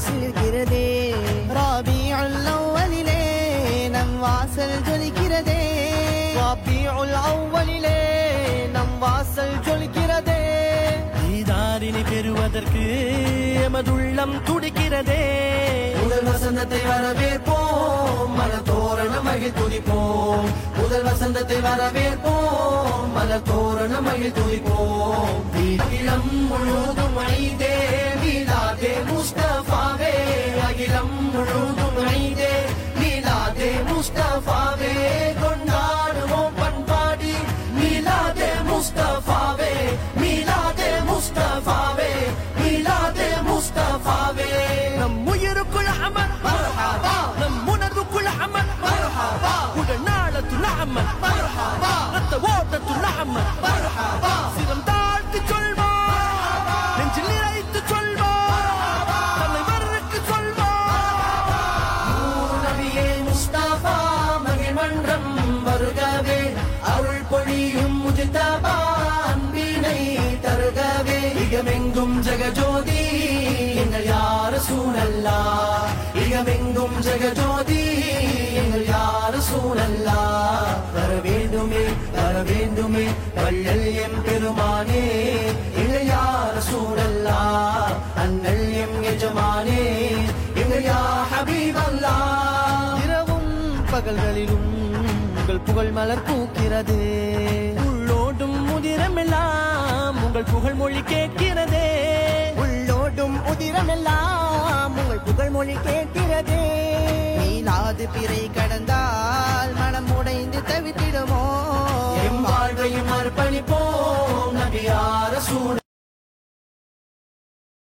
சிலிர்க்கிறதே ராபியுல் அவ்வலிலே நம் வாசல் ஜொலிக்கிறதே ரபியுல் அவ்வலிலே நம் வாசல் ஜொலிக்கிறதே ஈதாரினை பெறுவதற்கு எமதுள்ளம் துடிக்கிறதே முதல் வசந்தத்தை வரவேற்போம் மலர் தோரண மகிழ் துதிப்போம் முதல் வசந்தத்தை வரவேற்போம் மலர் தோரண மகிழ் துதிப்போம் அகிலம் முழுதும் ஐதே மீலாதே முஸ்தபாவே அகிலம் முழுதும் ஐதே மீலாதே முஸ்தபாவே கொண்டாடுவோம் பண்பாடி மீலாதே முஸ்தபாவே மீலாதே முஸ்தபாவே மீலாதே முஸ்தபாவே நம் உயிருக்குள் அமர் மர்ஹபா நம் உணர்வுக்குள் அமர் மர்ஹபா உடல் நாளத்துள் அமர் மர்ஹபா ரத்த ஓட்டத்துள் அமர் மர்ஹபா சிரம் தாழ்த்தி சொல்வோம் நெஞ்சில் நிறைத்து சொல்வோம் தலைவருக்கு சொல்வோம் நபியே முஸ்தபா மகிழ்மன்றம் வருகவே அருள் பொழியும் முஜிதபா அன்பினை தருகவே இகமெங்கும் ஜெகஜோதி எங்கள் யார சூழல்லா இகமெங்கும் ஜெகஜோதி எங்கள் யார சூழல்லா வர வேண்டுமே வர வேண்டுமே வள்ளல் எம் பெருமானே எங்கள் யார சூழல்லா அண்ணல் எம் எஜமானே எங்கள் யா ஹபீபல்லா இரவும் பகல்களிலும் உங்கள் புகழ் மலர் பூக்கிறது உள்ளோடும் முதிரமெல்லாம் உங்கள் புகழ் மொழி கேட்கிறதே உள்ளோடும் உதிரமெல்லாம் உங்கள் புகழ் மொழி கேட்கிறதே மீளாது பிறை கடந்தால் மனம் உடைந்து தவித்திடுமோ எம் வாழ்வையும் அர்ப்பணிப்போம் நபியார சூழ